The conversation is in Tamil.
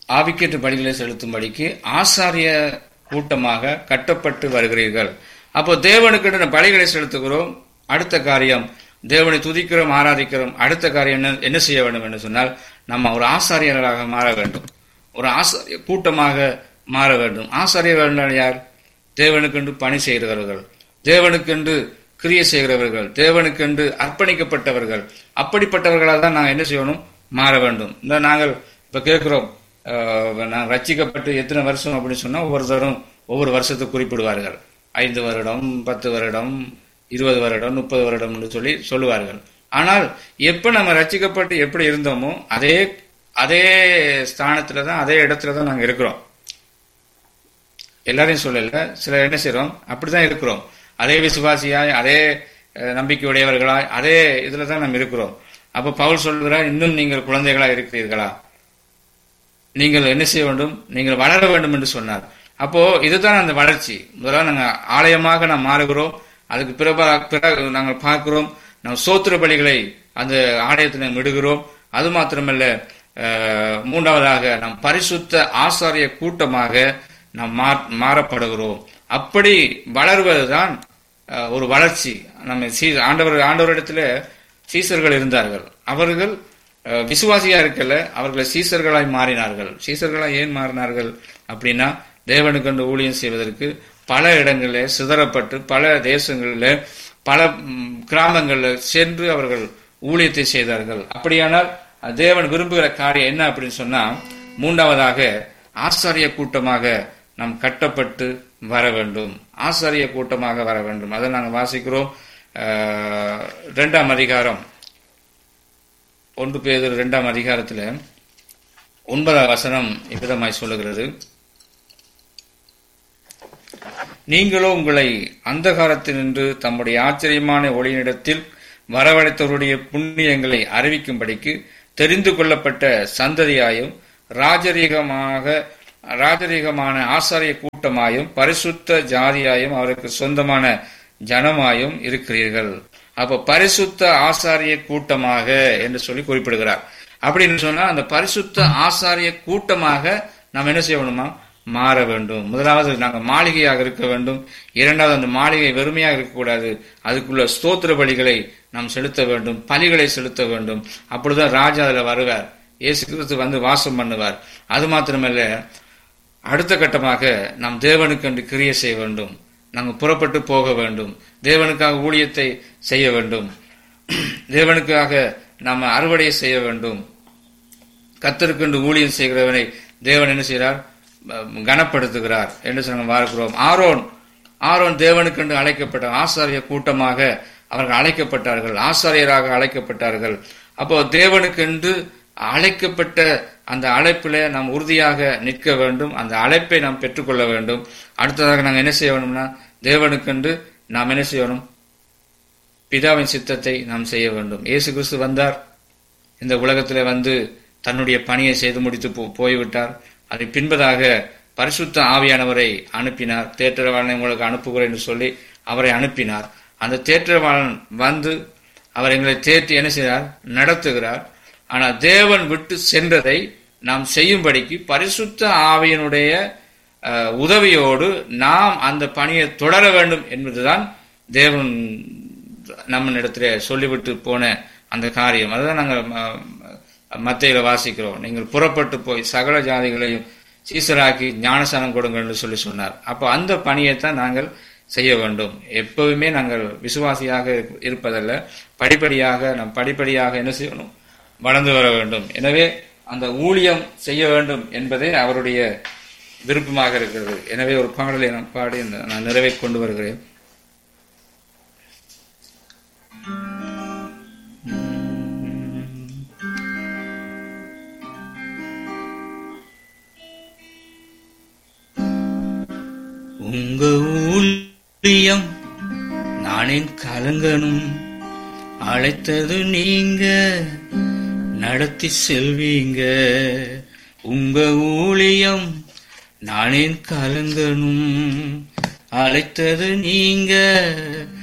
ஆவிக்கேற்று பலிகளை செலுத்தும்படிக்கு ஆசாரிய கூட்டமாக கட்டப்பட்டு வருகிறீர்கள் அப்போ தேவனுக்கு பலிகளை செலுத்துகிறோம் அடுத்த காரியம் தேவனை துதிக்கிறோம் ஆராதிக்கிறோம் அடுத்த காரியம் என்ன என்ன செய்ய வேண்டும் என்று சொன்னால் நம்ம ஒரு ஆசாரியர்களாக மாற வேண்டும் ஒரு ஆசாரிய கூட்டமாக மாற வேண்டும் ஆசாரியர்கள் என்றால் யார் தேவனுக்கென்று பணி செய்கிறவர்கள் தேவனுக்கென்று கிரியை செய்கிறவர்கள் தேவனுக்கென்று அர்ப்பணிக்கப்பட்டவர்கள் அப்படிப்பட்டவர்களாக தான் நாங்கள் என்ன செய்யணும் மாற வேண்டும் இந்த நாங்கள் இப்ப கேட்கிறோம் நான் ரட்சிக்கப்பட்டு எத்தனை வருஷம் அப்படின்னு சொன்னா ஒவ்வொருத்தரும் ஒவ்வொரு வருஷத்தை குறிப்பிடுவார்கள் ஐந்து வருடம் பத்து வருடம் இருபது வருடம் முப்பது வருடம் என்று சொல்லி சொல்லுவார்கள் ஆனால் எப்ப நம்ம ரட்சிக்கப்பட்டு எப்படி இருந்தோமோ அதே அதே ஸ்தானத்துல தான் அதே இடத்துல தான் நாங்க இருக்கிறோம் எல்லாரையும் சொல்லல சில என்ன செய்றோம் அப்படிதான் இருக்கிறோம் அதே விசுவாசியாய் அதே அஹ், நம்பிக்கையுடையவர்களாய் அதே இதுல தான் நம்ம இருக்கிறோம் அப்ப பவுல் சொல்கிறார் இன்னும் நீங்கள் குழந்தைகளா இருக்கிறீர்களா நீங்கள் என்ன செய்ய வேண்டும் நீங்கள் வளர வேண்டும் என்று சொன்னார் அப்போ இதுதான் அந்த வளர்ச்சி முதல்ல நாங்கள் ஆலயமாக நாம் மாறுகிறோம் அதுக்கு பிறகு பிறகு நாங்கள் பார்க்கிறோம் நாம் சோத்திர பலிகளை அந்த ஆலயத்தில் நாம் இடுகிறோம் அது மாத்திரமல்ல அஹ், மூன்றாவதாக நாம் பரிசுத்த ஆசாரிய கூட்டமாக நாம் மா- மாறப்படுகிறோம் அப்படி வளர்வதுதான் அஹ், ஒரு வளர்ச்சி நம்ம சீ ஆண்டவர் ஆண்டவரிடத்துல சீசர்கள் இருந்தார்கள் அவர்கள் அஹ், விசுவாசியா இருக்கல அவர்களை சீசர்களாய் மாறினார்கள் சீசர்களாய் ஏன் மாறினார்கள் அப்படின்னா தேவனுக்கென்று ஊழியம் செய்வதற்கு பல இடங்களில் சிதறப்பட்டு பல தேசங்களில் பல ம், கிராமங்களில் சென்று அவர்கள் ஊழியத்தை செய்தார்கள் அப்படியானால் அஹ், தேவன் விரும்புகிற காரியம் என்ன அப்படின்னு சொன்னா மூன்றாவதாக ஆசாரிய கூட்டமாக நாம் கட்டப்பட்டு வர வேண்டும் ஆசாரிய கூட்டமாக வர வேண்டும் அதை நாங்கள் வாசிக்கிறோம் அஹ், இரண்டாம் அதிகாரம் ஒன்று பேர் இரண்டாம் அதிகாரத்துல ஒன்பதாம் வசனம் இவ்விதமாய் சொல்லுகிறது நீங்களோ உங்களை அந்தகாரத்தினின்று தம்முடைய ஆச்சரியமான ஒளியினிடத்தில் வரவழைத்தவருடைய புண்ணியங்களை அறிவிக்கும்படிக்கு தெரிந்து கொள்ளப்பட்ட சந்ததியாயும் ராஜரீகமாக ராஜரீகமான ஆசாரிய கூட்டமாயும் பரிசுத்த ஜாதியாயும் அவருக்கு சொந்தமான ஜனமாயும் இருக்கிறீர்கள் அப்ப பரிசுத்த ஆசாரிய கூட்டமாக என்று சொல்லி குறிப்பிடுகிறார் அப்படின்னு சொன்னா அந்த பரிசுத்த ஆசாரிய கூட்டமாக நாம் என்ன செய்யணுமா மாற வேண்டும் முதலாவது நாங்கள் மாளிகையாக இருக்க வேண்டும் இரண்டாவது அந்த மாளிகை வெறுமையாக இருக்கக்கூடாது அதுக்குள்ள ஸ்தோத்திர பலிகளை நாம் செலுத்த வேண்டும் பலிகளை செலுத்த வேண்டும் அப்பொழுதுதான் ராஜா அதுல வருவார் இயேசு கிறிஸ்து வந்து வாசம் பண்ணுவார் அது மாத்திரமல்ல அடுத்த கட்டமாக நாம் தேவனுக்கென்று கிரியை செய்ய வேண்டும் நாங்கள் புறப்பட்டு போக வேண்டும் தேவனுக்காக ஊழியத்தை செய்ய வேண்டும் தேவனுக்காக நாம் அறுவடை செய்ய வேண்டும் கத்தருக்கென்று ஊழியம் செய்கிறவனை தேவன் என்ன செய்கிறார் கனப்படுத்துகிறார் என்று நாங்கள் பார்க்கிறோம் ஆரோன் ஆரோன் தேவனுக்கென்று அழைக்கப்பட்ட ஆசாரிய கூட்டமாக அவர்கள் அழைக்கப்பட்டார்கள் ஆசாரியராக அழைக்கப்பட்டார்கள் அப்போ தேவனுக்கென்று அழைக்கப்பட்ட அந்த அழைப்பிலே நாம் உறுதியாக நிற்க வேண்டும் அந்த அழைப்பை நாம் பெற்றுக்கொள்ள வேண்டும் அடுத்ததாக நாங்கள் என்ன செய்ய வேண்டும்னா தேவனுக்கென்று நாம் என்ன செய்யணும் பிதாவின் சித்தத்தை நாம் செய்ய வேண்டும் இயேசு கிறிஸ்து வந்தார் இந்த உலகத்திலே வந்து தன்னுடைய பணியை செய்து முடித்து போ- போய்விட்டார் அதை பின்பதாக பரிசுத்த ஆவியானவரை அனுப்பினார் தேற்றவாளனை உங்களுக்கு அனுப்புகிறேன் என்று சொல்லி அவரை அனுப்பினார் அந்த தேற்றவாளன் வந்து அவர் எங்களை தேற்றி என்ன செய்கிறார் நடத்துகிறார் ஆனால் தேவன் விட்டு சென்றதை நாம் செய்யும்படிக்கு பரிசுத்த ஆவியனுடைய அஹ், உதவியோடு நாம் அந்த பணியை தொடர வேண்டும் என்பதுதான் தேவன் நம்மிடத்திலே சொல்லிவிட்டு போன அந்த காரியம் அதுதான் நாங்கள் மத்தையில வாசிக்கிறோம் நீங்கள் புறப்பட்டு போய் சகல ஜாதிகளையும் சீசராக்கி ஞானசானம் கொடுங்கள் என்று சொல்லி சொன்னார் அப்போ அந்த பணியைத்தான் நாங்கள் செய்ய வேண்டும் எப்பவுமே நாங்கள் விசுவாசியாக இருப்ப- இருப்பதல்ல படிப்படியாக நாம் படிப்படியாக என்ன செய்யணும் வளர்ந்து வர வேண்டும் எனவே அந்த ஊழியம் செய்ய வேண்டும் என்பதே அவருடைய விருப்பமாக இருக்கிறது எனவே ஒரு பாடலை நான் பாடி இந்த- நான் நிறைவே கொண்டு வருகிறேன் உங்க ஊழியம் நானேன் கலங்கணும் அழைத்தது நீங்க நடத்தி செல்வீங்க உங்க ஊழியம் நானேன் கலங்கணும் அழைத்தது நீங்க